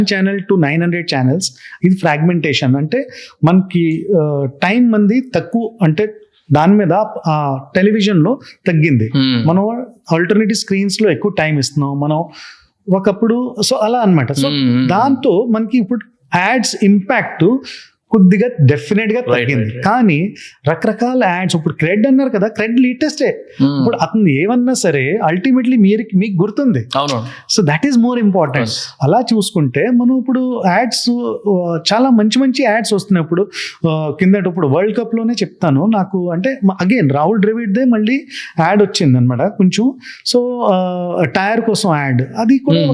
Channel to nine hundred channels ఇది fragmentation అంటే మనకి టైం మంది తక్కువ అంటే దాని మీద టెలివిజన్లో తగ్గింది Hmm. మనం ఆల్టర్నేటివ్ స్క్రీన్స్ లో ఎక్కువ టైం ఇస్తున్నాం మనం ఒకప్పుడు సో అలా అన్నమాట సో Hmm. దాంతో మనకి ఇప్పుడు యాడ్స్ ఇంపాక్ట్ కొద్దిగా డెఫినెట్ గా Right, తగ్గింది right, right. కానీ రకరకాల యాడ్స్ ఇప్పుడు క్రెడ్ అన్నారు కదా క్రెడ్ లేటెస్టే Hmm. ఇప్పుడు అతను ఏమన్నా సరే అల్టిమేట్లీ మీరు మీకు గుర్తుంది అవును so that is more important అలా చూసుకుంటే మనం ఇప్పుడు యాడ్స్ చాలా మంచి మంచి యాడ్స్ వస్తున్నప్పుడు కిందట ఇప్పుడు వరల్డ్ కప్ లోనే చెప్తాను నాకు అంటే అగైన్ రాహుల్ ద్రవిడ్దే మళ్ళీ యాడ్ వచ్చింది అనమాట కొంచెం సో టైర్ కోసం యాడ్ అది కూడా